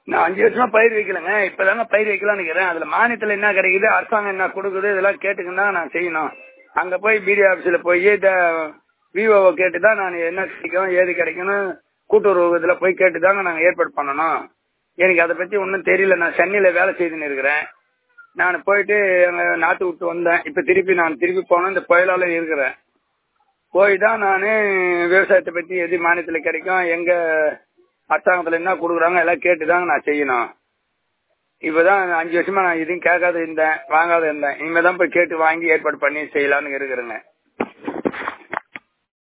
நான் அஞ்சு வருஷமா பயிர் வைக்கலங்க இப்பதாங்க பயிர் வைக்கலாம்னு இருக்கிறேன் அதுல மானியத்துல என்ன கிடைக்குது அரசாங்கம் என்ன கொடுக்குது இதெல்லாம் கேட்டுக்கின்னு தான் நான் செய்யணும் அங்க போய் பிடி ஆபீஸ்ல போய் இந்த விஓவை கேட்டு தான் நான் என்ன கிடைக்கும் ஏது கிடைக்கும்னு கூட்டுறவு இதுல போய் கேட்டு தாங்க நாங்க ஏற்பாடு பண்ணணும் எனக்கு அதை பத்தி ஒன்றும் தெரியல நான் சென்னையில வேலை செய்துன்னு இருக்கிறேன் நான் போயிட்டு அங்க நாட்டு விட்டு வந்தேன் இப்ப திருப்பி நான் திருப்பி போனேன் இந்த புயலால இருக்கிறேன் போய் தான் நான் விவசாயத்தை பத்தி எது மானியத்துல கிடைக்கும் எங்க அரசாங்கத்துல என்ன கொடுக்குறாங்க எல்லாம் கேட்டு தாங்க நான் செய்யணும் இப்பதான் அஞ்சு வருஷமா நான் எதையும் கேட்காத இருந்தேன் வாங்காத இருந்தேன் இனிமேதான் போய் கேட்டு வாங்கி ஏற்பாடு பண்ணி செய்யலாம்னு இருக்கிறேங்க